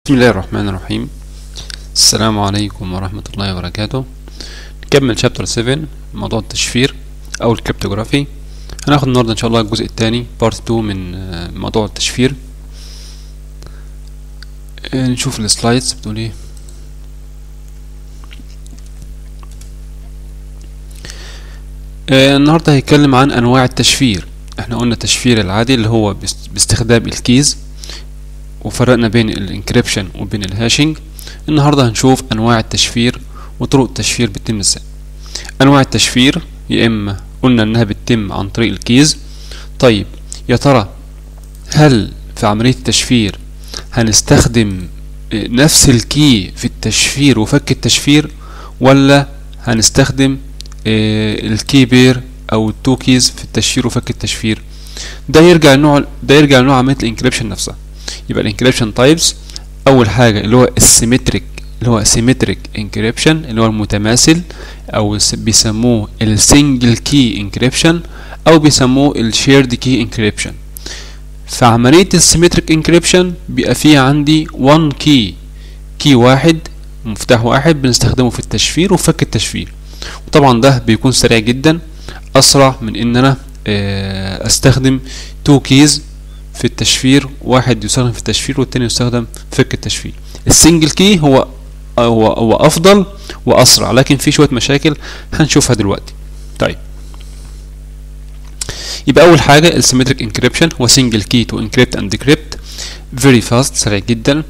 بسم الله الرحمن الرحيم السلام عليكم ورحمة الله وبركاته نكمل شابتر 7 موضوع التشفير أو الكريبتوغرافي هناخد النهاردة إن شاء الله الجزء الثاني بارت 2 من آه، موضوع التشفير آه، نشوف السلايدز بتقول ايه آه، النهاردة هيتكلم عن أنواع التشفير احنا قلنا التشفير العادي اللي هو باست- باستخدام الكيز وفرقنا بين الانكريبشن وبين الهاشنج النهارده هنشوف انواع التشفير وطرق التشفير بتتم ازاي انواع التشفير يا اما قلنا انها بتتم عن طريق الكيز طيب يا ترى هل في عملية التشفير هنستخدم آه، نفس الكي في التشفير وفك التشفير ولا هنستخدم آه، الكي بير او التو كيز في التشفير وفك التشفير ده يرجع لنوع ده يرجع لنوع عملية الانكريبشن نفسها يبقى الانكريبشن تايبس اول حاجه اللي هو السيمتريك اللي هو سيمتريك انكريبشن اللي هو المتماثل او س- بيسموه السنجل كي انكريبشن او بيسموه الشيرد كي انكريبشن في عمليه السيمتريك انكريبشن بيبقى فيه عندي 1 كي كي واحد مفتاح واحد بنستخدمه في التشفير وفك التشفير وطبعا ده بيكون سريع جدا اسرع من ان انا آه، استخدم 2 كيز في التشفير واحد يستخدم في التشفير والتاني يستخدم في فك التشفير السنجل كي هو هو هو افضل واسرع لكن في شويه مشاكل هنشوفها دلوقتي طيب يبقى اول حاجه السيمتريك انكريبشن هو سنجل كي تو انكريبت اند ديكريبت فيري فاست سريع جدا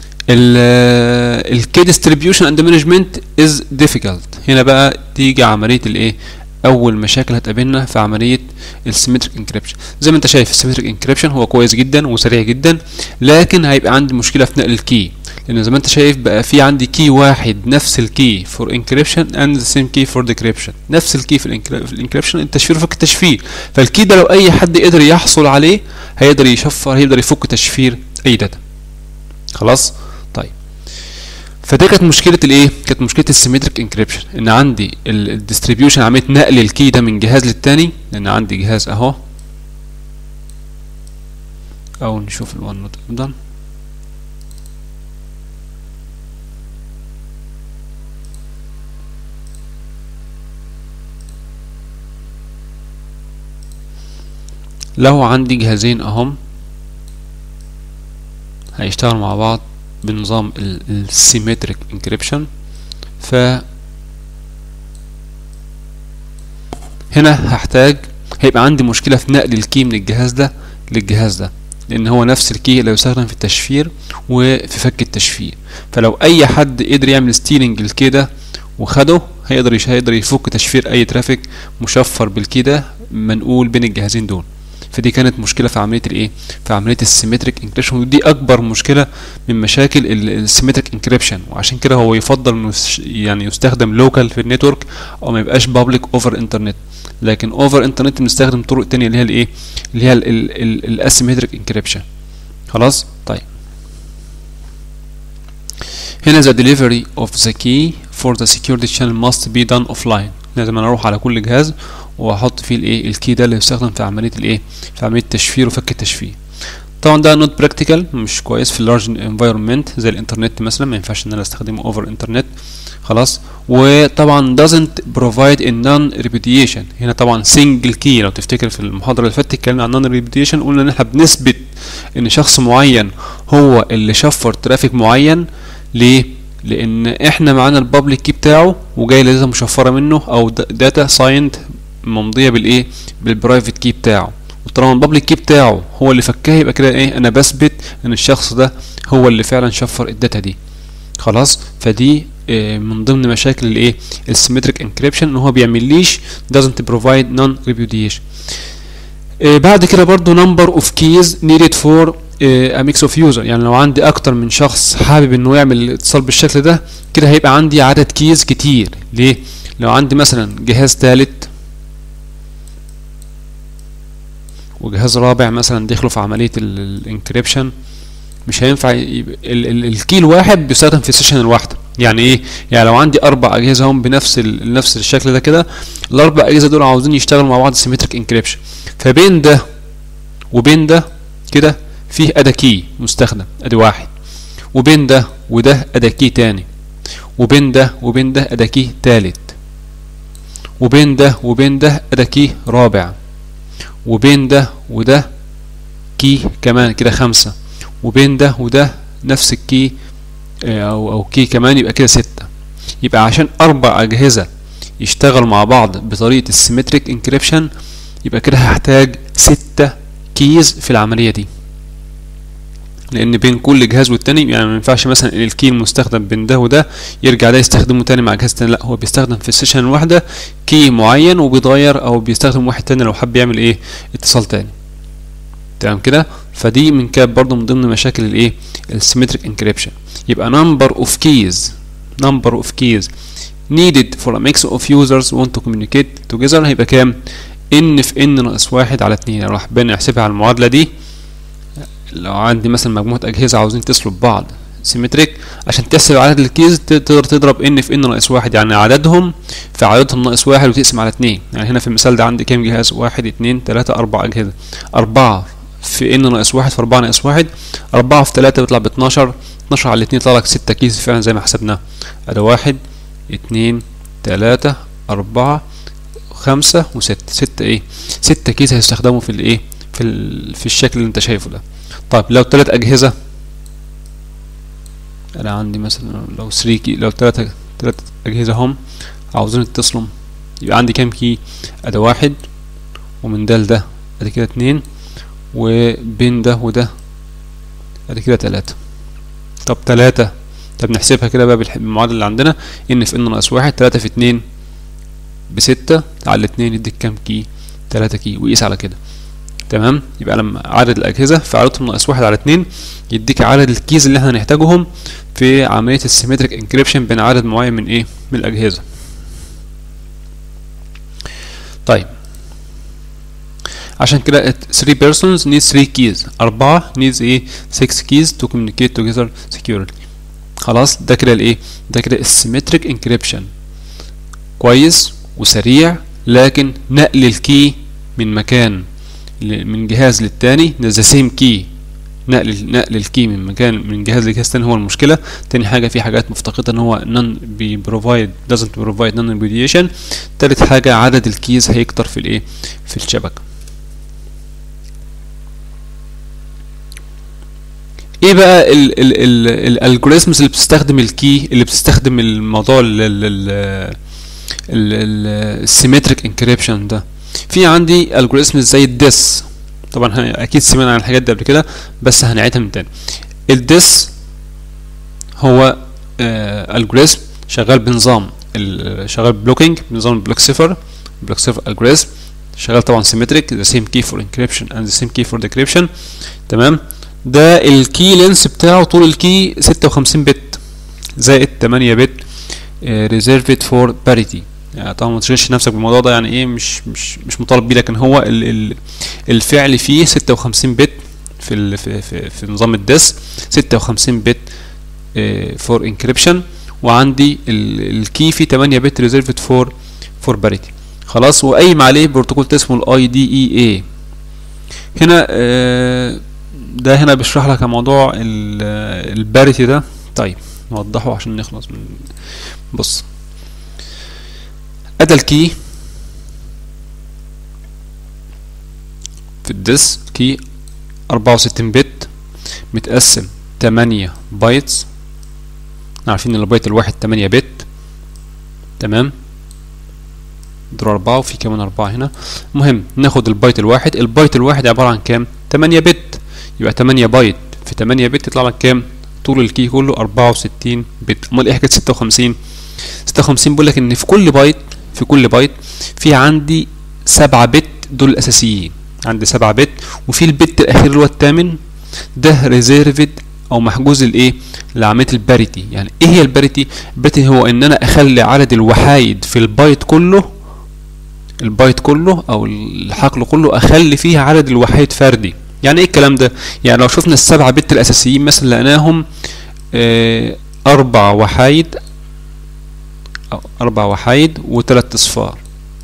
الكي ديستريبيوشن اند مانجمنت از difficult هنا بقى تيجي عمليه الايه اول مشاكل هتقابلنا في عمليه السيمتريك انكريبشن زي ما انت شايف السيمتريك انكريبشن هو كويس جدا وسريع جدا لكن هيبقى عندي مشكله في نقل الكي لان زي ما انت شايف بقى في عندي كي واحد نفس الكي فور انكريبشن اند ذا سيم كي فور ديكريبشن نفس الكي في الانكريبشن التشفير وفك التشفير فالكي ده لو اي حد قدر يحصل عليه هيقدر يشفر هيقدر يفك تشفير اي داتا خلاص طيب فدي كانت مشكله الايه كانت مشكله السيمتريك انكريبشن ان عندي الديستريبيوشن عمليه نقل الكي ده من جهاز للتاني لان عندي جهاز اهو او نشوف الوان نوت افضل لو عندي جهازين اهم هيشتغلوا مع بعض بنظام السيمتريك انكريبشن ف هنا هحتاج هيبقى عندي مشكلة في نقل الكي من الجهاز ده للجهاز ده لان هو نفس الكي اللي يستخدم في التشفير وفي فك التشفير فلو اي حد قدر يعمل ستيلنج الكي ده وخده هيقدر يش- هيقدر يفك تشفير اي ترافيك مشفر بالكي ده منقول بين الجهازين دول فدي كانت مشكله في عمليه الايه في عمليه السيمتريك انكريبشن ودي اكبر مشكله من مشاكل السيمتريك انكريبشن وعشان كده هو يفضل مس- يعني يستخدم لوكال في النتورك او ما يبقاش بابليك اوفر انترنت لكن اوفر انترنت بنستخدم طرق تانية اللي هي الايه اللي هي الاسيمتريك انكريبشن خلاص طيب هنا the delivery of the key for the security channel must be done offline لازم انا اروح على كل جهاز واحط فيه الايه الكي ده اللي يستخدم في عمليه الايه في عمليه التشفير وفك التشفير طبعا ده نوت براكتيكال مش كويس في اللارج انفايرمنت زي الانترنت مثلا ما ينفعش ان انا استخدمه اوفر انترنت خلاص وطبعا doesn't provide a non repudiation هنا طبعا single key لو تفتكر في المحاضره اللي فاتت اتكلمنا عن non repudiation قلنا ان احنا بنثبت ان شخص معين هو اللي شفر ترافيك معين ليه لان احنا معانا البابليك كي بتاعه وجاي لازم مشفره منه او داتا سايند ممضيه بالايه بالبرايفت كي بتاعه وطالما البابليك كي بتاعه هو اللي فكها يبقى كده ايه انا بثبت ان الشخص ده هو اللي فعلا شفر الداتا دي خلاص فدي آه، من ضمن مشاكل الايه السيمتريك انكريبشن ان هو بيعمليش doesn't provide non repudiation آه، بعد كده برضو number of keys needed for آه، a mix of user يعني لو عندي اكتر من شخص حابب انه يعمل اتصال بالشكل ده كده هيبقى عندي عدد كيز كتير ليه لو عندي مثلا جهاز ثالث وجهاز رابع مثلا دخلوا في عملية الانكريبشن مش هينفع يبقى ال- ال- الكي الواحد بيستخدم في السيشن الواحدة يعني ايه يعني لو عندي اربع اجهزه هم بنفس ال- نفس الشكل ده كده الاربع اجهزه دول عاوزين يشتغلوا مع بعض سيمتريك انكريبشن فبين ده وبين ده كده فيه ادا كي مستخدم ادي واحد وبين ده وده أدا كي تاني وبين ده وبين ده أدا كي تالت وبين ده وبين ده أدا كي رابع وبين ده وده كي كمان كده خمسة وبين ده وده نفس الكي أو أو كي كمان يبقى كده ستة يبقى عشان أربع أجهزة يشتغلوا مع بعض بطريقة السيمتريك انكريبشن يبقى كده هحتاج ستة كيز في العملية دي لان بين كل جهاز والتاني يعني ما ينفعش مثلا الكي المستخدم بين ده وده يرجع ده يستخدمه تاني مع جهاز تاني لا هو بيستخدم في السيشن الواحده كي معين وبيتغير او بيستخدم واحد تاني لو حب يعمل ايه اتصال تاني تمام كده فدي من كاب برضو من ضمن مشاكل الايه السيمتريك انكريبشن يبقى number of keys number of keys needed for a mix of users want to communicate together هيبقى كام ان في ان ناقص واحد على اتنين لو حبينا نحسبها على المعادله دي لو عندي مثلا مجموعة أجهزة عاوزين يتصلوا ببعض سيمتريك عشان تحسب عدد الكيز تقدر تضرب ان في ان ناقص واحد يعني عددهم في عددهم ناقص واحد وتقسم على اتنين يعني هنا في المثال ده عندي كام جهاز واحد اتنين تلاتة أربع أجهزة أربعة في ان ناقص واحد في أربعة ناقص واحد أربعة في تلاتة بيطلع باتناشر اتناشر على اتنين يطلع لك ستة كيس فعلا زي ما حسبناه أدا واحد اتنين تلاتة أربعة خمسة وستة ستة ايه ستة كيس هيستخدموا في الايه في ال... في الشكل اللي انت شايفه ده طيب لو تلات أجهزة أنا عندي مثلا لو 3 كي لو تلاتة تلات أجهزة هم عاوزين يتصلوا يبقى عندي كام كي أدا واحد ومن ده لده أدي كده اتنين وبين ده وده أدي كده تلاتة طب تلاتة طب نحسبها كده بقى بالمعادلة اللي عندنا إن في إن ناقص واحد تلاتة في اتنين بستة على الاتنين يديك كام كي تلاتة كي وقيس على كده تمام يبقى لما عدد الأجهزة في عددهم ناقص واحد على اتنين يديك عدد الكيز اللي احنا هنحتاجهم في عملية السيمتريك انكريبشن بين عدد معين من ايه من الأجهزة طيب عشان كده 3 persons need 3 keys أربعة needs ايه 6 keys to communicate together securely خلاص ده كده الايه ده كده السيمتريك انكريبشن كويس وسريع لكن نقل الكي من مكان من جهاز للتاني ذا سيم كي نقل نقل الكي من مكان من جهاز لجهاز تاني هو المشكله تاني حاجه في حاجات مفتقده ان هو نون بي بروفايد doesn't provide non repudiation تالت حاجه عدد الكيز هيكتر في الايه في الشبكه ايه بقى الالجوريزمز اللي بتستخدم الكي اللي بتستخدم الموضوع السيمتريك انكريبشن ده في عندي الجوريزم زي الديس طبعا اكيد سمعنا عن الحاجات دي قبل كده بس هنعيدها من تاني الديس هو الجوريزم شغال بنظام شغال بلوكينج بنظام بلوك صفر بلوك صفر الجوريزم شغال طبعا سيمتريك ذا سيم كي فور انكريبشن اند ذا سيم كي فور ديكريبشن تمام ده الكي لينس بتاعه طول الكي 56 بت زائد 8 بت ريزيرفد فور باريتي يعني طبعا ما تشغلش نفسك بالموضوع ده يعني ايه مش مش مش مطالب بيه لكن هو ال ال الفعل فيه 56 بت في ال في, في, في نظام الديس 56 بت فور انكريبشن وعندي الكي فيه 8 بت ريزيرفد فور فور باريتي خلاص وقايم عليه بروتوكول اسمه الاي دي اي اي هنا آه ده هنا بيشرح لك موضوع الباريتي ده طيب نوضحه عشان نخلص من بص ادى الكي في الديس كي 64 بت متقسم 8 بايتس عارفين ان البايت الواحد 8 بت تمام دول أربعة وفي كمان أربعة هنا المهم ناخد البايت الواحد البايت الواحد عبارة عن كام 8 بت يبقى 8 بايت في 8 بت يطلع لك كام طول الكي كله 64 بت امال ايه حكايه 56 56 بيقول لك ان في كل بايت في كل بايت في عندي 7 بت دول الاساسيين عندي 7 بت وفي البت الاخير اللي هو الثامن ده ريزيرفد او محجوز الايه لعمليه الباريتي يعني ايه هي الباريتي الباريتي هو ان انا اخلي عدد الوحايد في البايت كله البايت كله او الحقل كله اخلي فيه عدد الوحايد فردي يعني ايه الكلام ده يعني لو شفنا السبعة بت الاساسيين مثلا لقيناهم اه اربع وحايد أو اربع وحايد وثلاث اصفار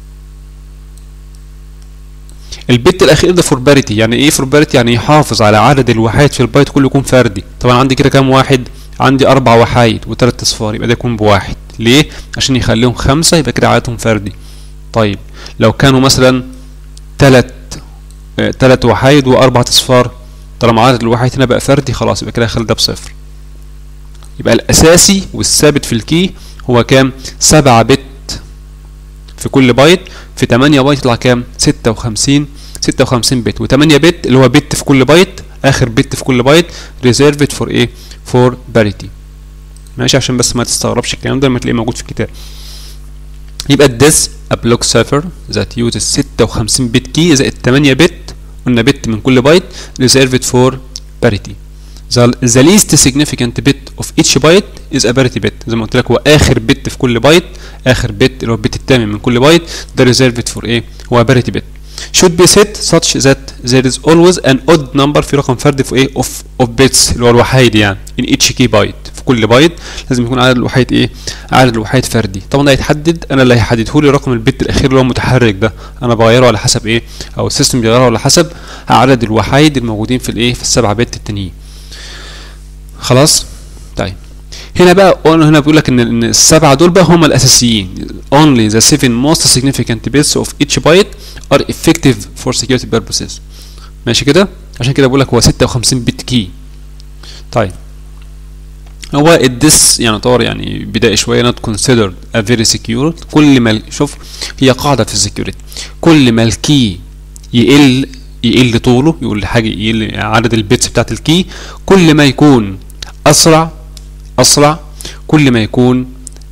البت الاخير ده فور باريتي يعني ايه فور باريتي يعني يحافظ على عدد الوحايد في البايت كله يكون فردي طبعا عندي كده كام واحد عندي اربع وحايد وثلاث اصفار يبقى ده يكون بواحد ليه عشان يخليهم خمسة يبقى كده عددهم فردي طيب لو كانوا مثلا ثلاث ثلاث وحايد واربع اصفار طالما عدد الوحايد هنا بقى فردي خلاص يبقى كده هخلي ده بصفر يبقى الاساسي والثابت في الكي هو كام سبعة بت في كل بايت في 8 بايت يطلع كام 56 56 بت و8 بت اللي هو بت في كل بايت اخر بت في كل بايت ريزيرفد فور ايه فور باريتي ماشي عشان بس ما تستغربش الكلام ده لما تلاقيه موجود في الكتاب يبقى this a block cipher that uses 56 بت كي زائد 8 بت قلنا بت من كل بايت reserved for parity the, the least significant bit of each byte is a parity bit زي ما قلت لك هو اخر بت في كل بايت اخر بت اللي هو البت الثامن من كل بايت ده reserved for ايه هو parity bit should be set such that there is always an odd number في رقم فردي في ايه of of bits اللي هو الوحايد يعني in each key byte في كل بايت لازم يكون عدد الوحايد ايه عدد الوحايد فردي طبعا ده هيتحدد انا اللي هيحدده لي رقم البت الاخير اللي هو المتحرك ده انا بغيره على حسب ايه او السيستم بيغيره على حسب عدد الوحايد الموجودين في الايه في السبعه بت التانيين خلاص طيب هنا بقى هنا بيقول لك ان ان السبعه دول بقى هم الاساسيين only the seven most significant bits of each byte are effective for security purposes ماشي كده عشان كده بقول لك هو 56 بت كي طيب هو الدس يعني طور يعني بدائي شويه not considered a very secure كل ما شوف هي قاعده في السكيورتي كل ما الكي يقل يقل طوله يقول حاجه يقل عدد البيتس بتاعت الكي كل ما يكون اسرع اسرع كل ما يكون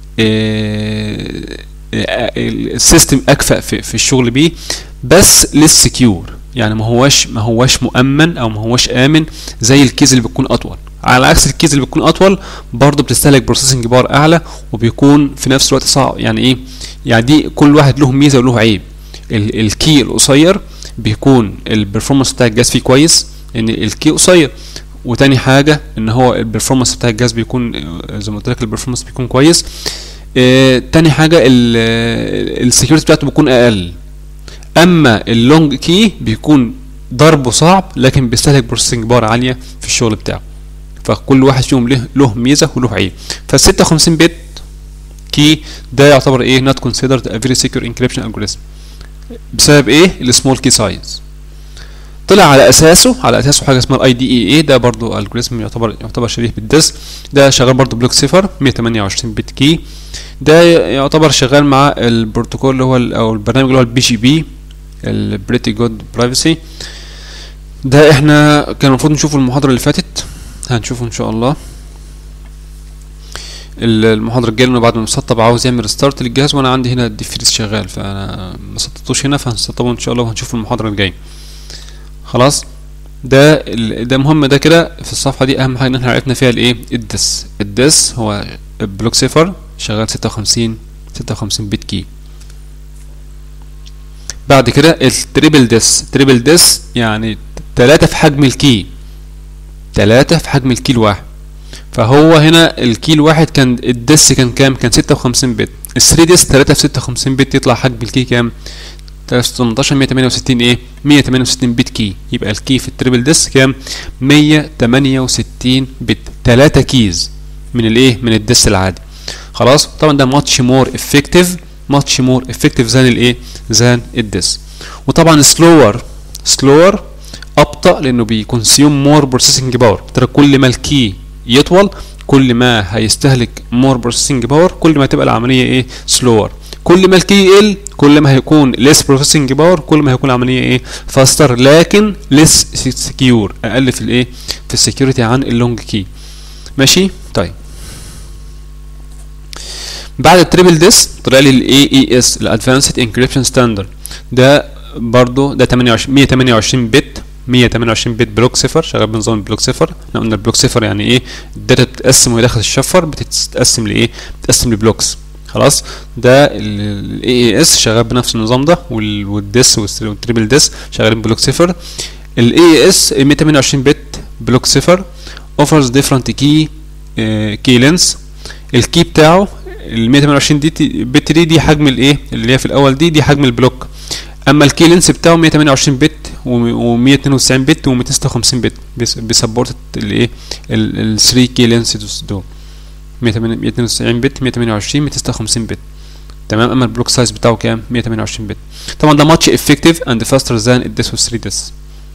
السيستم اكفأ في, في الشغل بيه بس للسكيور يعني ما هواش ما هواش مؤمن او ما هواش امن زي الكيز اللي بتكون اطول على عكس الكيز اللي بتكون اطول برضه بتستهلك بروسيسنج باور اعلى وبيكون في نفس الوقت صعب يعني ايه يعني دي كل واحد له ميزه وله عيب الكي القصير بيكون البرفورمانس بتاع الجهاز فيه كويس ان الكي قصير وتاني حاجه ان هو البرفورمانس بتاع الجهاز بيكون زي ما قلت لك البرفورمانس بيكون كويس اه تاني حاجه السكيورتي بتاعته بيكون اقل اما اللونج كي بيكون ضربه صعب لكن بيستهلك بروسيسنج باور عاليه في الشغل بتاعه فكل واحد فيهم له له ميزه وله عيب فال 56 بت كي ده يعتبر ايه not considered a very secure encryption algorithm بسبب ايه السمول كي سايز طلع على اساسه على اساسه حاجه اسمها الاي دي اي اي ده برضو الجوريزم يعتبر يعتبر شبيه بالديس ده شغال برضو بلوك صفر 128 بت كي ده يعتبر شغال مع البروتوكول اللي هو او البرنامج اللي هو البي جي بي البريتي جود برايفسي ده احنا كان المفروض نشوفه المحاضره اللي فاتت هنشوفه ان شاء الله المحاضره الجايه انه بعد ما مسطب عاوز يعمل ريستارت للجهاز وانا عندي هنا الديفريز شغال فانا ما سطبتوش هنا فهنسطبه ان شاء الله وهنشوفه المحاضره الجايه خلاص ده ده مهم ده كده في الصفحه دي اهم حاجه ان احنا عرفنا فيها الايه الدس الدس هو بلوك صفر شغال 56 56 بت كي بعد كده التريبل ديس تريبل ديس يعني تلاتة في حجم الكي تلاتة في حجم الكي الواحد فهو هنا الكي الواحد كان الدس كان كام كان ستة وخمسين بت الثري ديس تلاتة في ستة وخمسين بت يطلع حجم الكي كام 18 168 ايه 168 بت كي يبقى الكي في التريبل ديس كام 168 بت 3 كيز من الايه من الديس العادي خلاص طبعا ده ماتش مور افكتيف ماتش مور افكتيف زان الايه زان الديس وطبعا سلور سلور ابطا لانه بيكونسيوم مور بروسيسنج باور ترى كل ما الكي يطول كل ما هيستهلك مور بروسيسنج باور كل ما تبقى العمليه ايه سلور كل ما الكي يقل كل ما هيكون less processing باور كل ما هيكون العمليه ايه فاستر لكن less secure اقل في الايه في السكيورتي عن اللونج كي ماشي طيب بعد التريبل ديس طلع لي الاي اي اس الادفانسد انكريبشن ستاندرد ده برضو ده 28 128 بت 128 بت بلوك صفر شغال بنظام البلوك صفر احنا قلنا البلوك صفر يعني ايه الداتا بتتقسم وهي داخل الشفر بتتقسم لايه بتتقسم لبلوكس خلاص ده الاي اي اس شغال بنفس النظام ده والديس والتريبل ديس شغالين بلوك صفر الاي اي اس 128 بت بلوك صفر offers different key كي لينس الكي بتاعه ال 128 دي بت دي دي حجم الايه اللي هي في الاول دي دي حجم البلوك اما الكي لينس بتاعه 128 بت و192 بت و256 بت بيسبورت الايه ال 3 كي لينسز دول 192 بت 128 256 بت تمام اما البلوك سايز بتاعه كام 128 بت طبعا ده ماتش افكتيف اند فاستر ذان الديس 3 ديس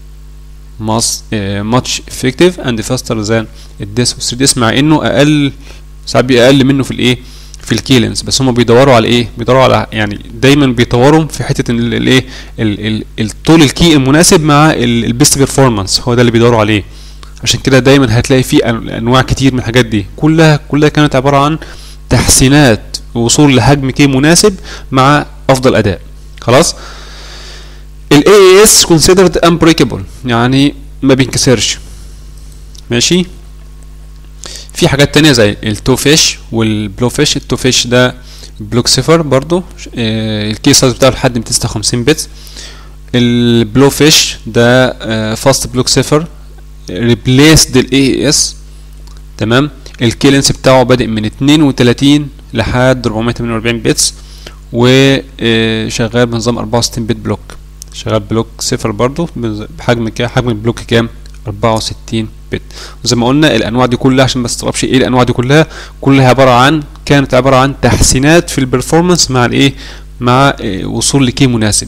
ماتش افكتيف اند فاستر ذان الديس 3 ديس مع انه اقل ساعات بيبقى اقل منه في الايه في الكيلنس بس هم بيدوروا على ايه بيدوروا على يعني دايما بيطوروا في حته الايه الطول الكي المناسب مع البيست بيرفورمانس هو ده اللي بيدوروا عليه عشان كده دايما هتلاقي في انواع كتير من الحاجات دي كلها كلها كانت عباره عن تحسينات وصول لحجم كي مناسب مع افضل اداء خلاص ال AAS considered unbreakable يعني ما بينكسرش ماشي في حاجات تانية زي التو فيش والبلو فيش التو فيش ده بلوك صفر برضو آه الكي سايز بتاعه لحد 256 بت البلو فيش ده فاست بلوك صفر ريبليسد الاي اس تمام الكي لينس بتاعه بادئ من 32 لحد 448 بتس وشغال بنظام 64 بت بلوك شغال بلوك صفر برضو بحجم كام حجم البلوك كام 64 بت وزي ما قلنا الانواع دي كلها عشان ما تستغربش ايه الانواع دي كلها كلها عباره عن كانت عباره عن تحسينات في البرفورمانس مع الايه مع إيه وصول لكي مناسب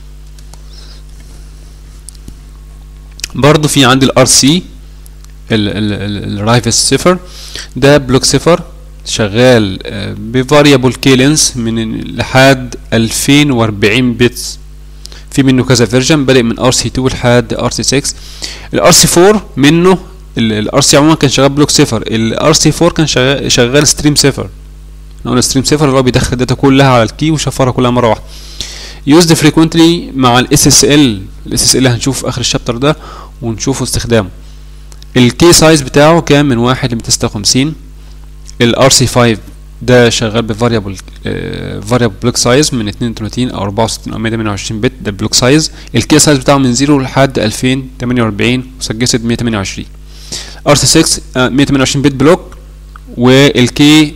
برضو في عندي الار سي الرايفس صفر ده بلوك صفر شغال بفاريبل كيلنس من لحد 2040 بتس في منه كذا فيرجن بادئ من ار سي 2 لحد ار سي 6 الار سي 4 منه الار سي عموما كان شغال بلوك صفر الار سي 4 كان شغال, شغال ستريم صفر قلنا ستريم صفر اللي هو بيدخل الداتا كلها على الكي ويشفرها كلها مره واحده يوزد فريكوينتلي مع الاس اس ال الاس اس ال هنشوف في اخر الشابتر ده ونشوفه استخدامه الكي سايز بتاعه كان من 1 ل 256 الار سي 5 ده شغال بفاريبل فاريبل بلوك سايز من 32 او 64 او 128 بت ده بلوك سايز الكي سايز بتاعه من 0 لحد 2048 وسجلت 128 ار سي 6 128 بت بلوك والكي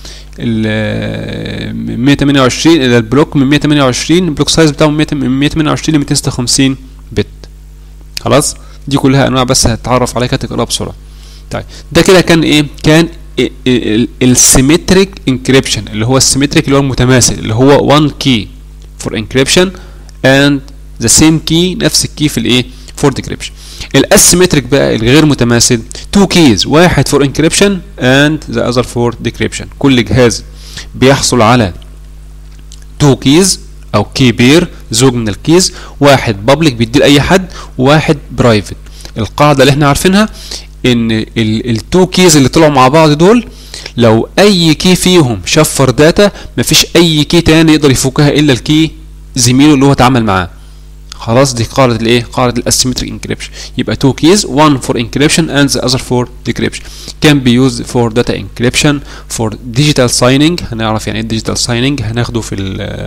ال 128 البلوك من 128 البلوك سايز بتاعه من 128 ل 256 بت خلاص دي كلها انواع بس هتعرف عليها تقراها بسرعه طيب ده كده كان ايه كان السيمتريك انكريبشن اللي هو السيمتريك اللي هو المتماثل اللي هو 1 key for encryption and the same key نفس الكي في الايه for decryption الاسيمتريك بقى الغير متماثل two keys واحد for encryption and the other for decryption كل جهاز بيحصل على two keys او كي بير زوج من الكيز واحد بابليك بيدي لاي حد وواحد برايفت القاعده اللي احنا عارفينها ان التو كيز اللي طلعوا مع بعض دول لو اي كي فيهم شفر داتا مفيش اي كي تاني يقدر يفكها الا الكي زميله اللي هو اتعامل معاه خلاص دي قاعده الايه قاعده الاسيمتريك انكريبشن يبقى two keys one for encryption and the other for decryption can be used for data encryption for digital signing هنعرف يعني ايه digital signing هناخده في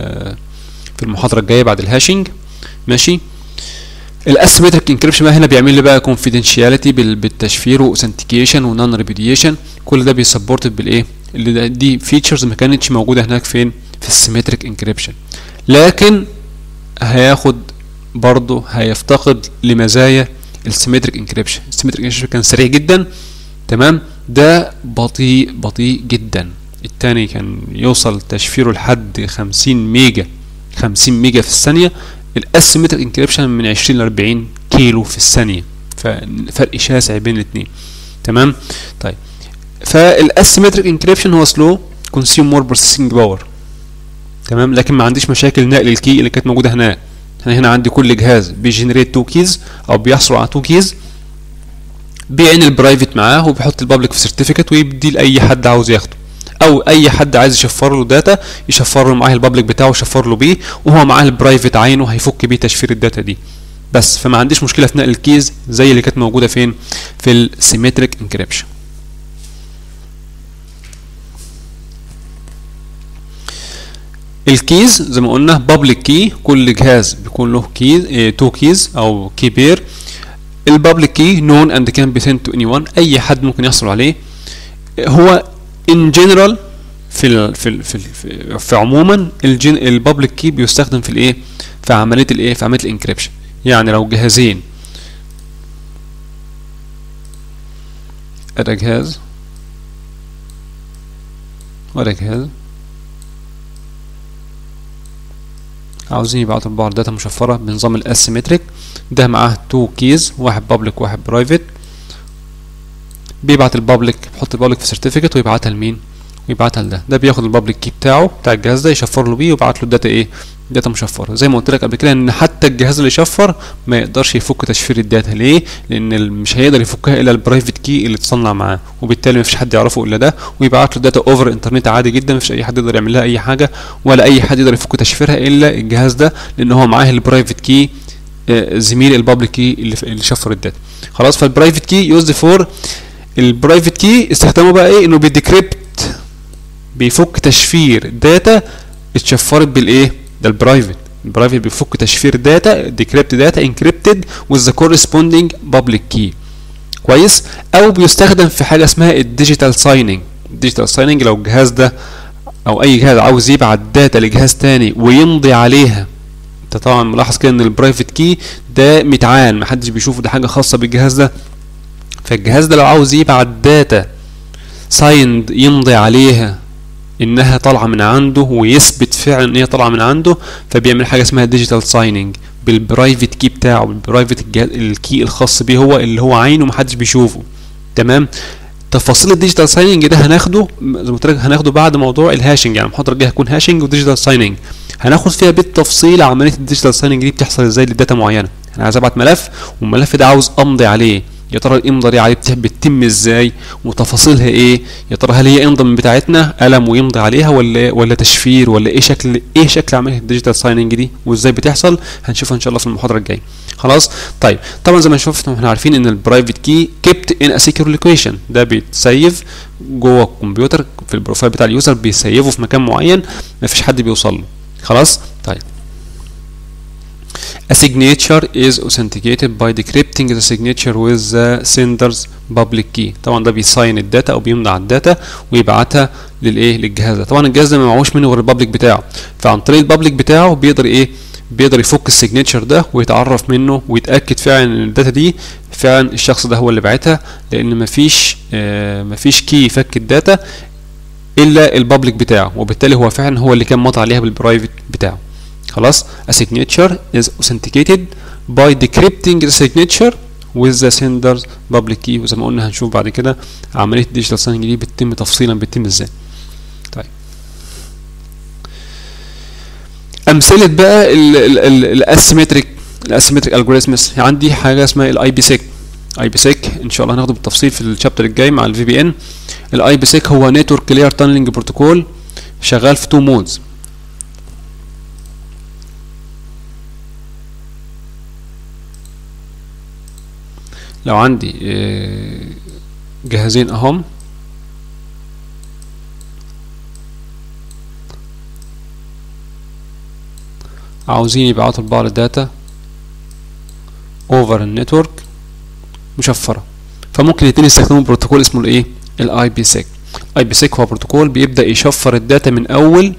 في المحاضره الجايه بعد الهاشنج ماشي الاسيمتريك انكريبشن بقى هنا بيعمل لي بقى كونفيدنشياليتي بالتشفير واوثنتيكيشن ونون ريبيديشن كل ده بيسبورتد بالايه اللي دي فيتشرز ما كانتش موجوده هناك فين في السيمتريك انكريبشن لكن هياخد برضه هيفتقد لمزايا السيمتريك انكريبشن السيمتريك انكريبشن كان سريع جدا تمام ده بطيء بطيء جدا التاني كان يوصل تشفيره لحد 50 ميجا 50 ميجا في الثانيه الاسيمتريك انكريبشن من 20 ل 40 كيلو في الثانيه ففرق شاسع بين الاثنين تمام طيب فالاسيمتريك انكريبشن هو سلو كونسيوم مور بروسيسنج باور تمام لكن ما عنديش مشاكل نقل الكي اللي كانت موجوده هناك انا هنا عندي كل جهاز بيجنريت تو كيز او بيحصل على تو كيز بيعين البرايفت معاه وبيحط البابليك في سيرتيفيكت ويدي لاي حد عاوز ياخده او اي حد عايز يشفر له داتا يشفر له معاه البابليك بتاعه يشفر له بيه وهو معاه البرايفت عينه هيفك بيه تشفير الداتا دي بس فما عنديش مشكله في نقل الكيز زي اللي كانت موجوده فين في السيمتريك انكريبشن الكيز زي ما قلنا بابليك كي كل جهاز بيكون له كيز اه تو كيز او كي بير البابليك كي نون اند كان بي سنت تو اني ون اي حد ممكن يحصل عليه هو ان جنرال في ال في ال في, ال في, في عموما البابليك كي بيستخدم في الايه في عمليه الايه في عمليه الانكريبشن يعني لو جهازين ادي جهاز ولا جهاز عاوزين يبعتوا لبعض داتا مشفرة بنظام الاسيمتريك ده معاه تو كيز واحد بابليك وواحد برايفت بيبعت البابليك بيحط البابليك في سيرتيفيكت ويبعتها لمين ويبعتها لده ده بياخد البابليك كي بتاعه بتاع الجهاز ده يشفر له بيه ويبعت له الداتا ايه داتا مشفره زي ما قلت لك قبل كده ان حتى الجهاز اللي يشفر ما يقدرش يفك تشفير الداتا ليه لان مش هيقدر يفكها الا البرايفت كي اللي اتصنع معاه وبالتالي ما فيش حد يعرفه الا ده ويبعت له الداتا اوفر انترنت عادي جدا ما فيش اي حد يقدر يعمل لها اي حاجه ولا اي حد يقدر يفك تشفيرها الا الجهاز ده لان هو معاه البرايفت كي زميل البابليك كي اللي, اللي شفر الداتا خلاص فالبرايفت كي يوزد فور البرايفت كي استخدامه بقى ايه انه بيديكريبت بيفك تشفير داتا اتشفرت بالايه ده البرايفت البرايفت بيفك تشفير داتا ديكريبت داتا انكريبتد with the corresponding public key كويس او بيستخدم في حاجه اسمها الديجيتال سايننج الديجيتال سايننج لو الجهاز ده او اي جهاز عاوز يبعت داتا لجهاز تاني ويمضي عليها انت طبعا ملاحظ كده ان البرايفت كي ده متعان محدش بيشوفه ده حاجه خاصه بالجهاز ده فالجهاز ده لو عاوز يبعت داتا سايند يمضي عليها انها طالعه من عنده ويثبت فعلا ان هي طالعه من عنده فبيعمل حاجه اسمها ديجيتال سايننج بالبرايفت كي بتاعه بالبرايفت الكي الخاص بيه هو اللي هو عينه محدش بيشوفه تمام تفاصيل الديجيتال سايننج ده هناخده زي ما قلت لك هناخده بعد موضوع الهاشنج يعني المحاضره الجايه هتكون هاشنج وديجيتال سايننج هناخد فيها بالتفصيل عمليه الديجيتال سايننج دي بتحصل ازاي لداتا معينه انا عايز ابعت ملف والملف ده عاوز امضي عليه يا ترى الامضه دي عليه بتتم ازاي وتفاصيلها ايه يا ترى هل هي امضه من بتاعتنا قلم ويمضي عليها ولا ولا تشفير ولا ايه شكل ايه شكل عمليه الديجيتال سايننج دي وازاي بتحصل هنشوفها ان شاء الله في المحاضره الجايه خلاص طيب طبعا زي ما شفنا احنا عارفين ان البرايفت كي كيبت ان ا سيكيور لوكيشن ده بيتسيف جوه الكمبيوتر في البروفايل بتاع اليوزر بيسيفه في مكان معين مفيش حد بيوصل له خلاص طيب A signature is authenticated by decrypting the signature with the sender's public key طبعا ده بيساين الداتا او بيمنع الداتا ويبعتها للايه للجهاز ده طبعا الجهاز ده ما معهوش منه غير البابليك بتاعه فعن طريق البابليك بتاعه بيقدر ايه بيقدر يفك السيجنتشر ده ويتعرف منه ويتاكد فعلا ان الداتا دي فعلا الشخص ده هو اللي باعتها لان مفيش آه مفيش كي يفك الداتا الا البابليك بتاعه وبالتالي هو فعلا هو اللي كان مطع عليها بالبرايفت بتاعه خلاص a signature is authenticated by decrypting the signature with the sender's public key وزي ما قلنا هنشوف بعد كده عمليه الديجيتال سايننج دي بتتم تفصيلا بتتم ازاي طيب امثله بقى الاسيمتريك الاسيمتريك الجوريزمز عندي حاجه اسمها الاي بي سيك اي بي سيك ان شاء الله هناخده بالتفصيل في الشابتر الجاي مع الفي بي ان الاي بي سيك هو نتورك كلير تانلينج بروتوكول شغال في تو مودز لو عندي جهازين اهم عاوزين يبعتوا لبعض الداتا اوفر النتورك مشفره فممكن الاتنين يستخدموا بروتوكول اسمه الايه الاي بي سيك اي بي سيك هو بروتوكول بيبدا يشفر الداتا من اول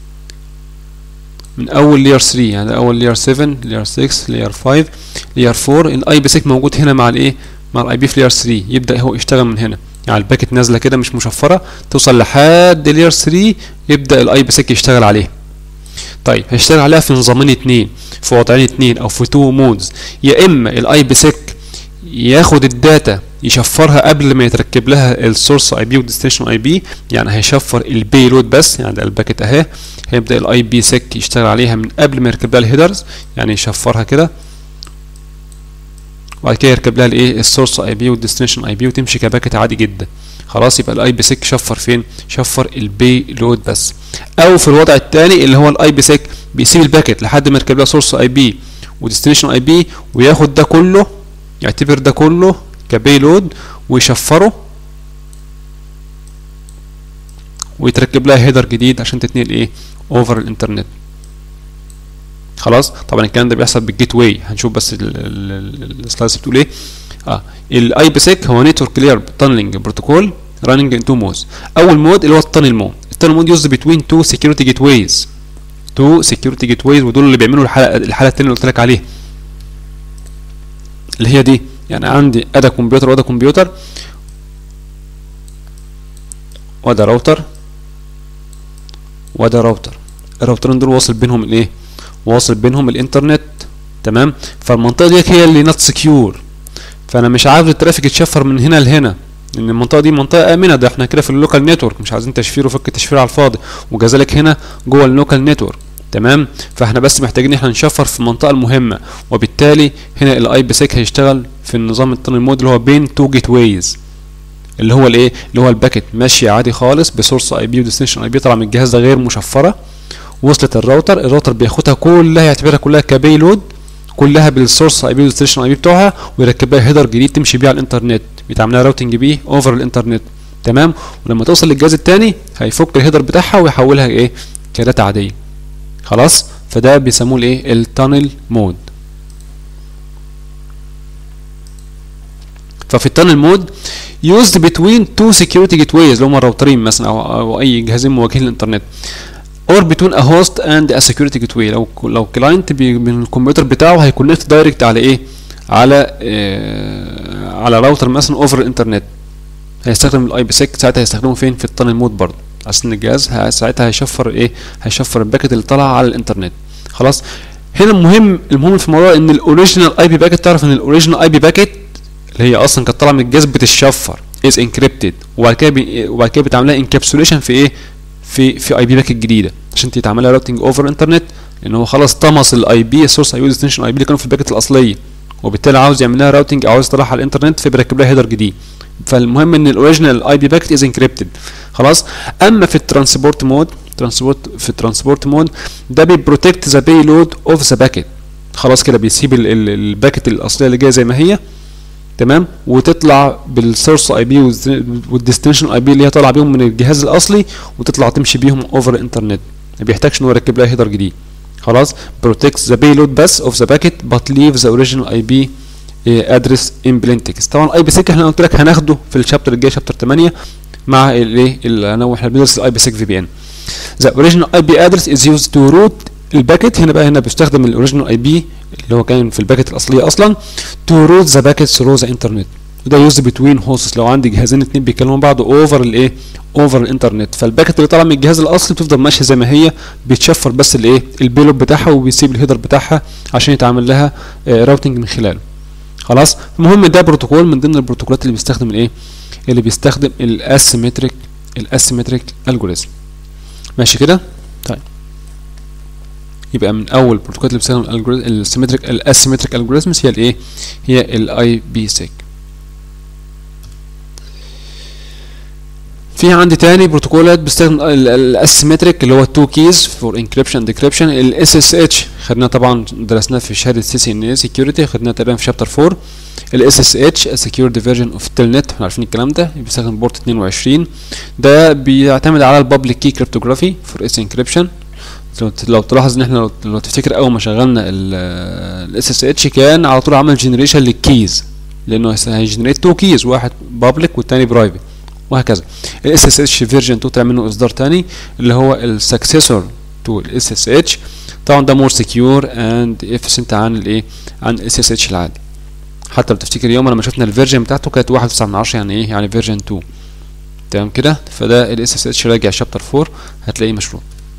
من اول لير 3 يعني اول لير 7 لير 6 لير 5 لير 4 الاي بي سيك موجود هنا مع الايه مع الاي بي في لير 3 يبدا هو يشتغل من هنا يعني الباكت نازله كده مش مشفره توصل لحد لير 3 يبدا الاي بي سيك يشتغل عليها طيب هيشتغل عليها في نظامين اتنين في وضعين اتنين او في تو مودز يا اما الاي بي سيك ياخد الداتا يشفرها قبل ما يتركب لها السورس اي بي والديستنيشن اي بي يعني هيشفر البي لود بس يعني ده الباكت اهي هيبدا الاي بي سيك يشتغل عليها من قبل ما يركب لها الهيدرز يعني يشفرها كده وبعد كده يركب لها الايه السورس اي بي والديستنيشن اي بي وتمشي كباكت عادي جدا خلاص يبقى الاي بي سيك شفر فين شفر البي لود بس او في الوضع الثاني اللي هو الاي بي سيك بيسيب الباكت لحد ما يركب لها سورس اي بي وديستنيشن اي بي وياخد ده كله يعتبر ده كله كبي لود ويشفره ويتركب لها هيدر جديد عشان تتنقل ايه اوفر الانترنت خلاص طبعا الكلام ده بيحصل بالجيت واي هنشوف بس السلايدز بتقول ايه اه الاي بي سيك هو نتورك كلير تانلينج بروتوكول راننج ان تو مودز اول مود اللي هو التانل مود التانل مود يوز بتوين تو سكيورتي جيت ويز تو سكيورتي جيت ويز ودول اللي بيعملوا الحلقه الحلقه الثانيه اللي قلت لك عليها اللي هي دي يعني عندي ادا كمبيوتر وده كمبيوتر وده راوتر وده راوتر الراوترين دول واصل بينهم الايه واصل بينهم الانترنت تمام فالمنطقه دي هي اللي نوت سكيور فانا مش عاوز الترافيك يتشفر من هنا لهنا لان المنطقه دي منطقه امنه ده احنا كده في اللوكال نتورك مش عايزين تشفير وفك تشفير على الفاضي وكذلك هنا جوه اللوكال نتورك تمام فاحنا بس محتاجين احنا نشفر في المنطقه المهمه وبالتالي هنا الاي بي سيك هيشتغل في النظام التاني مود اللي هو بين تو جيت ويز اللي هو الايه اللي هو الباكت ماشي عادي خالص بسورس اي بي وديستنيشن اي بي طالعه من الجهاز ده غير مشفره وصلت الراوتر الراوتر بياخدها كلها يعتبرها كلها كباي لود كلها بالسورس اي بي والستيشن اي بي بتوعها ويركب لها هيدر جديد تمشي بيه على الانترنت بيتعمل لها راوتنج بيه اوفر الانترنت تمام ولما توصل للجهاز التاني هيفك الهيدر بتاعها ويحولها ايه كداتا عاديه خلاص فده بيسموه الايه التانل مود ففي التانل مود used between two security gateways اللي هم الراوترين مثلا او, أو اي جهازين مواجهين للانترنت or between a host and a security gateway لو لو كلاينت من الكمبيوتر بتاعه هيكونكت دايركت على ايه على آه على راوتر مثلا اوفر الانترنت هيستخدم الاي بي سيك ساعتها هيستخدمه فين في التانل مود برضه عشان الجهاز ساعتها هيشفر ايه هيشفر الباكت اللي طالعه على الانترنت خلاص هنا المهم المهم في الموضوع ان الاوريجينال اي بي باكت تعرف ان الاوريجينال اي بي باكت اللي هي اصلا كانت طالعه من الجهاز بتتشفر از انكريبتد وبعد كده بي... وبعد كده بتعملها انكابسوليشن في ايه في في اي بي باكت جديده عشان تتعملها راوتنج اوفر انترنت لان هو خلاص طمس الاي بي السورس اي بي ديستنيشن اي بي اللي كانوا في الباكت الاصليه وبالتالي عاوز يعمل لها راوتنج او عاوز يطلعها على الانترنت فبيركب لها هيدر جديد فالمهم ان الاوريجينال اي بي باكت از انكريبتد خلاص اما في الترانسبورت مود ترانسبورت في الترانسبورت مود ده بيبروتكت ذا باي لود اوف ذا باكت خلاص كده بيسيب الباكت الاصليه اللي جايه زي ما هي تمام وتطلع بالسورس اي بي والديستنيشن اي بي اللي هي طالعه بيهم من الجهاز الاصلي وتطلع تمشي بيهم اوفر الانترنت ما بيحتاجش ان هو يركب لها هيدر جديد خلاص protects the payload بس of the packet but leaves the original IP address in plain text طبعا الاي بي سيك احنا قلت لك هناخده في الشابتر الجاي شابتر 8 مع الايه اللي احنا بندرس الاي بي سيك في بي ان the original IP address is used to route الباكت هنا بقى هنا بيستخدم الاوريجينال اي بي اللي هو كان في الباكت الاصليه اصلا تو روت ذا باكت ثرو ذا انترنت وده يوز بتوين هوستس لو عندي جهازين اتنين بيكلموا بعض اوفر الايه اوفر الانترنت فالباكت اللي طالعه من الجهاز الاصلي بتفضل ماشيه زي ما هي بيتشفر بس الايه البيلوب بتاعها وبيسيب الهيدر بتاعها عشان يتعمل لها راوتنج من خلاله خلاص المهم ده بروتوكول من ضمن البروتوكولات اللي بيستخدم الايه اللي بيستخدم الاسيمتريك الاسيمتريك الجوريزم ماشي كده طيب يبقى من اول البروتوكولات اللي بتستخدم السيمتريك الاسيمتريك الجوريزمز هي الايه هي الاي بي سيك في عندي تاني بروتوكولات بستخدم الاسيمتريك اللي هو التو كيز فور انكريبشن ديكريبشن الاس اس اتش خدناه طبعا درسناه في شهاده سي سي ان اي سكيورتي خدناه تقريبا في شابتر 4 الاس اس اتش سكيورتي فيرجن اوف تيلنت احنا عارفين الكلام ده بيستخدم بورت 22 ده بيعتمد على البابليك كي كريبتوغرافي فور اس انكريبشن لو تلاحظ ان احنا لو تفتكر اول ما شغلنا الاس اس اتش كان على طول عمل جنريشن للكيز لانه هيجنريت تو كيز واحد بابليك والتاني برايفت وهكذا الاس اس اتش فيرجن 2 طلع منه اصدار تاني اللي هو السكسيسور تو الاس اس اتش طبعا ده مور سكيور اند افيسنت عن الايه عن الاس اس اتش العادي حتى لو تفتكر يوم لما شفنا الفيرجن بتاعته كانت 1.9 من 10 يعني ايه يعني فيرجن 2 تمام كده فده الاس اس اتش راجع شابتر 4 هتلاقيه مشروع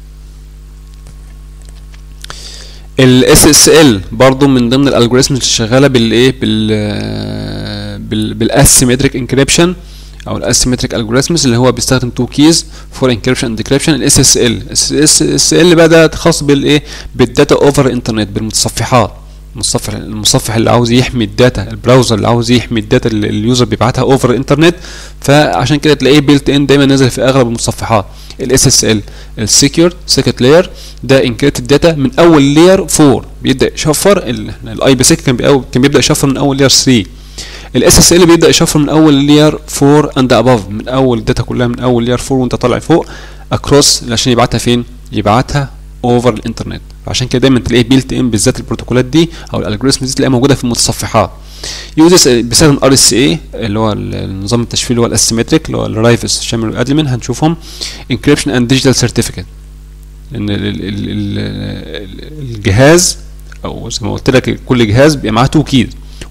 الاس اس ال برضه من ضمن الالجوريزمز اللي شغاله بالايه بال بال بالاسيمتريك انكريبشن او الاسيمتريك الجوريزمز اللي هو بيستخدم تو كيز فور انكريبشن اند ديكريبشن الاس اس ال الاس اس ال بقى ده خاص بالايه بالداتا اوفر انترنت بالمتصفحات المتصفح المتصفح اللي عاوز يحمي الداتا البراوزر اللي عاوز يحمي الداتا اللي اليوزر بيبعتها اوفر الانترنت فعشان كده تلاقيه بيلت ان دايما نازل في اغلب المتصفحات الاس اس ال السكيور سيكت لاير ده انكريبتد داتا من اول لاير 4 بيبدا يشفر الاي بي سيك كان كان بيبدا يشفر من اول لاير 3 الاس اس ال بيبدا يشفر من اول لاير 4 اند اباف من اول الداتا كلها من اول لاير 4 وانت طالع فوق اكروس عشان يبعتها فين يبعتها اوفر الانترنت عشان كده دايما تلاقيه بيلت ان بالذات البروتوكولات دي او الالجوريزمز دي تلاقيها موجوده في المتصفحات يوزز بيستخدم ار اس اي اللي هو النظام التشفير اللي هو الاسيمتريك اللي هو الرايفس شامل والادمن هنشوفهم انكريبشن اند ديجيتال سيرتيفيكت ان الجهاز او زي ما قلت لك كل جهاز بيبقى معاه تو كيز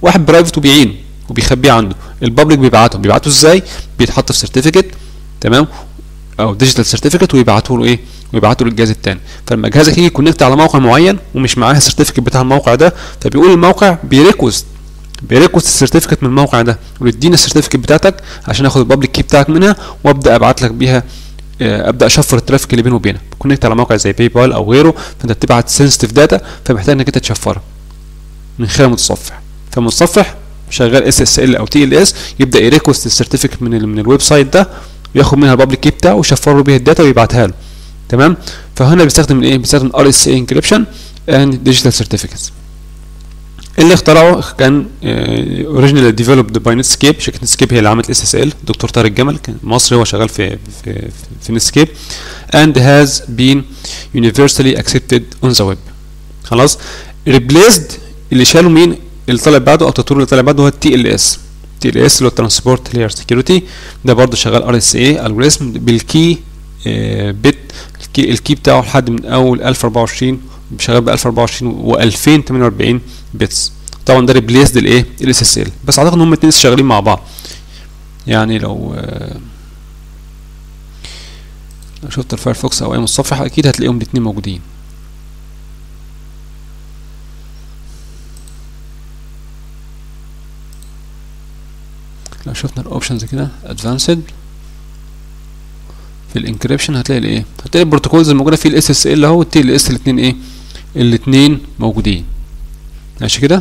واحد برايفت وبيعينه وبيخبيه عنده البابليك بيبعته بيبعته ازاي بيتحط في سيرتيفيكت تمام او ديجيتال سيرتيفيكت ويبعته له ايه ويبعته للجهاز الثاني فلما جهازك يجي كونكت على موقع معين ومش معاه السيرتيفيكت بتاع الموقع ده فبيقول الموقع بيريكوست بيريكوست السيرتيفيكت من الموقع ده ويدينا السيرتيفيكت بتاعتك عشان اخد البابليك كي بتاعك منها وابدا ابعت لك بيها آه، ابدا اشفر الترافيك اللي بينه وبينك كونكت على موقع زي باي بال او غيره فانت بتبعت سنسيتيف داتا فمحتاج انك انت تشفرها من خلال متصفح فمتصفح شغال اس اس ال او تي ال اس يبدا يريكوست السيرتيفيكت من ال من الويب سايت ده وياخد منها البابليك كي بتاعه ويشفر له بيها الداتا ويبعتها له تمام فهنا بيستخدم الايه بيستخدم ار اس اي انكريبشن اند ديجيتال سيرتيفيكتس اللي اخترعه كان اوريجينال ديفلوبد باي نتسكيب شركه نتسكيب هي اللي عملت اس اس ال دكتور طارق جمل كان مصري هو شغال في في في نتسكيب and has been universally accepted on the web خلاص replaced اللي شالوا مين اللي طلع بعده او التطوير اللي طلع بعده هو التي ال اس تي ال اس اللي هو ترانسبورت لاير سكيورتي ده برضه شغال ار اس اي الجوريزم بالكي بت الكي, الكي بتاعه لحد من اول 1024 شغال ب 1024 و2048 بيتس طبعا ده ريبليسد الايه الاس اس ال بس اعتقد ان هم الاثنين شغالين مع بعض يعني لو آه، لو شفت الفايرفوكس او اي متصفح اكيد هتلاقيهم الاثنين موجودين لو شفنا الاوبشنز كده ادفانسد في الانكريبشن هتلاقي الايه هتلاقي البروتوكولز الموجوده في الاس اس ال اهو والتي ال اس الاثنين ايه الاثنين موجودين ماشي كده